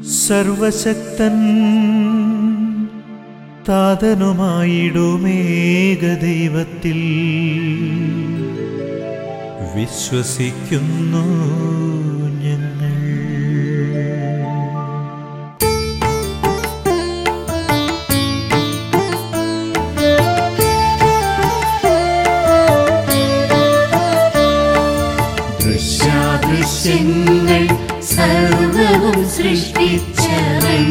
സർവശക്തൻ താതനുമായിടുമേകദൈവത്തിൽ വിശ്വസിക്കുന്നു ഞങ്ങൾ ദൃശ്യാദൃശ്യങ്ങൾ സർവവും സൃഷ്ടിച്ചവൻ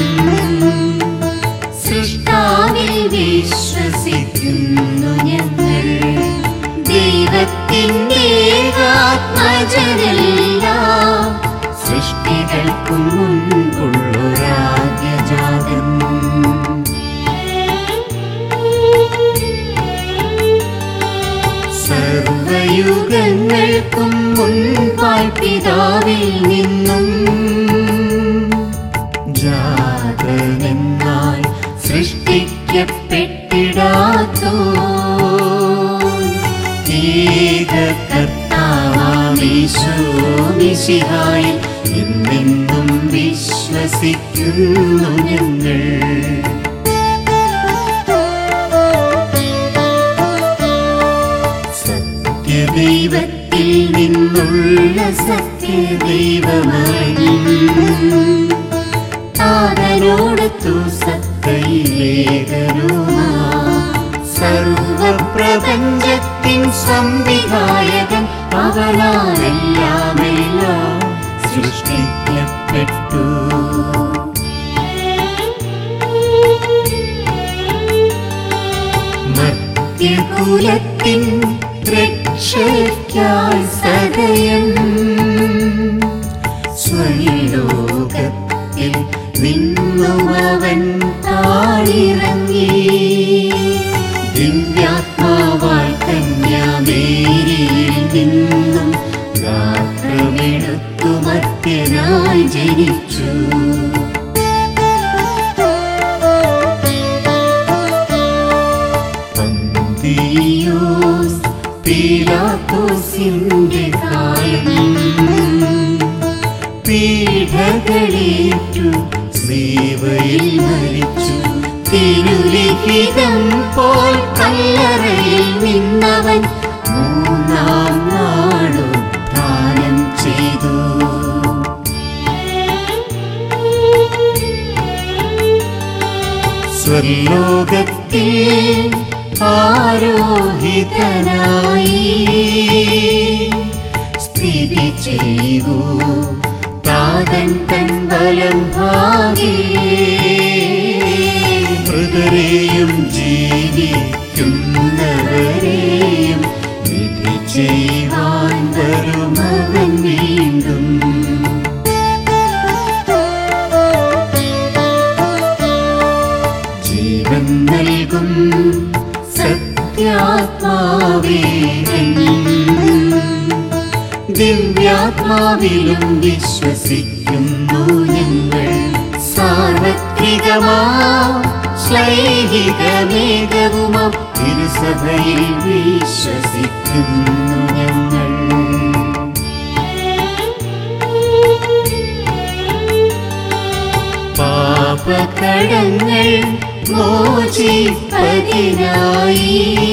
സൃഷ്ടാവിൽ വിശ്വസിക്കുന്നു ഞങ്ങൾ ദൈവത്തിൻ്റെ ആത്മജനല്ല സൃഷ്ടികൾക്കും മുൻപുള്ളൊരാദ്യജാതം സർവയുഗങ്ങൾക്കും മുൻപായി പിതാവിൽ നിന്നും ജാതനെന്നാൽ സൃഷ്ടിക്കപ്പെട്ടിടാത്തോ ഏക കർത്താവാമീശോമിശിഹായിൽ എന്നെന്നും വിശ്വസിക്കുന്നു ഞങ്ങൾ സത്യദൈവത്തിൽ നിന്നുള്ള സത്യദൈവമായി താതനോടത്തു സത്തയിലേകരുമാ സർവപ്രപഞ്ചത്തിൻ സംവിധായകൻ അവനാലെല്ലാമെല്ലാം സൃഷ്ടിക്കപ്പെട്ടു മധ്യകുലത്തിൻ രക്ഷയ്ക്കായി സദയം സ്വലോകത്തിൽ നിന്നുമവൻ താഴിറങ്ങി ദിവ്യാത്മാവാൽ കന്യാമേരിയിൽ നിന്നും ഗാത്രമെടുത്തു മധ്യനായി ജനിച്ചു പന്തിയോസ് പീലാത്തോസിന്റെ കാലം പീഠകളേറ്റു സേവയിൽ മരിച്ചു തിരുലിഖിതം പോൽ കല്ലറയിൽ നിന്നവൻ മൂന്നാം നാളുദ്ധാനം ചെയ്തു സ്വർലോകത്തിൽ ആരോഹിതനായി സ്ഥിതി ചെയ്തു താതൻ തൻ വലം ഭാഗേ മൃതരെയും ജീവിക്കുന്നവരെയും വിധി ചെയ്യുവാൻ വരുമവൻ വീണ്ടും ജീവൻ നൽകും സത്യാത്മാവേൻ ദിവ്യാത്മാവിലും വിശ്വസിക്കുന്നു ഞങ്ങൾ സാർവത്രികമാ ശ്ലൈഹികമേകവുമാ തിരുസഭയിൽ വിശ്വസിക്കുന്നു ഞങ്ങൾ പാപകടങ്ങൾ മോചിപ്പതിനായി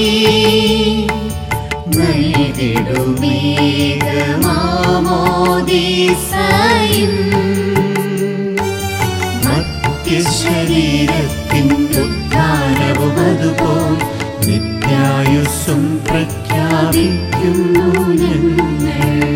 നൽകിടുമേകമാമോദീസയും മധ്യശരീരത്തിൻ ഉദ്ധാനവും അതുപോൽ നിത്യായുസ്സും പ്രഖ്യാപിക്കുന്നു ഞങ്ങൾ